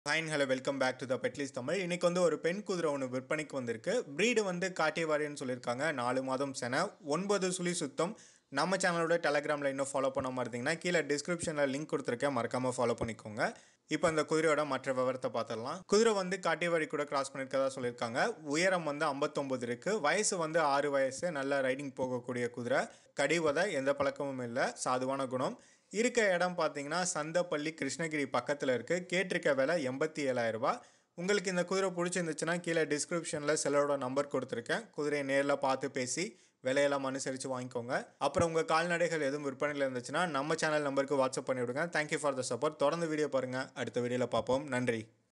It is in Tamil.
hi hello welcome back to the Petlis Tamil இன்னைக்கு வந்து ஒரு பெண் குதிரை ஒன்று விற்பனைக்கு வந்திருக்கு ப்ரீடு வந்து காட்டியவாரின்னு சொல்லியிருக்காங்க நாலு மாதம் சென ஒன்பது சுழி சுத்தம் நம்ம சேனலோட டெலகிராமில் இன்னும் ஃபாலோ பண்ணாமல் இருந்தீங்கன்னா கீழே டிஸ்கிரிப்ஷனில் லிங்க் கொடுத்துருக்கேன் மறக்காமல் ஃபாலோ பண்ணிக்கோங்க இப்போ அந்த குதிரையோட மற்ற விவரத்தை பார்த்துடலாம் குதிரை வந்து காட்டியவாரி கூட கிராஸ் பண்ணியிருக்கதா சொல்லியிருக்காங்க உயரம் வந்து ஐம்பத்தொம்பது இருக்குது வயசு வந்து ஆறு வயசு நல்ல ரைடிங் போகக்கூடிய குதிரை கடிவதை எந்த பழக்கமும் இல்லை சாதுவான குணம் இருக்க இடம் பார்த்தீங்கன்னா சந்தப்பள்ளி கிருஷ்ணகிரி பக்கத்தில் இருக்குது கேட்டிருக்க விலை எண்பத்தி ஏழாயிரரூபா உங்களுக்கு இந்த குதிரை பிடிச்சிருந்துச்சுன்னா கீழே டிஸ்கிரிப்ஷனில் செல்லரோட நம்பர் கொடுத்துருக்கேன் குதிரையை நேரில் பார்த்து பேசி விலையெல்லாம் அனுசரித்து வாங்கிக்கோங்க அப்புறம் உங்கள் கால்நடைகள் எதுவும் விற்பனையில் இருந்துச்சுன்னா நம்ம சேனல் நம்பருக்கு வாட்ஸ்அப் பண்ணிவிடுங்க தேங்க்யூ ஃபார் த சப்போர்ட் தொடர்ந்து வீடியோ பாருங்கள் அடுத்த வீடியோவில் பார்ப்போம் நன்றி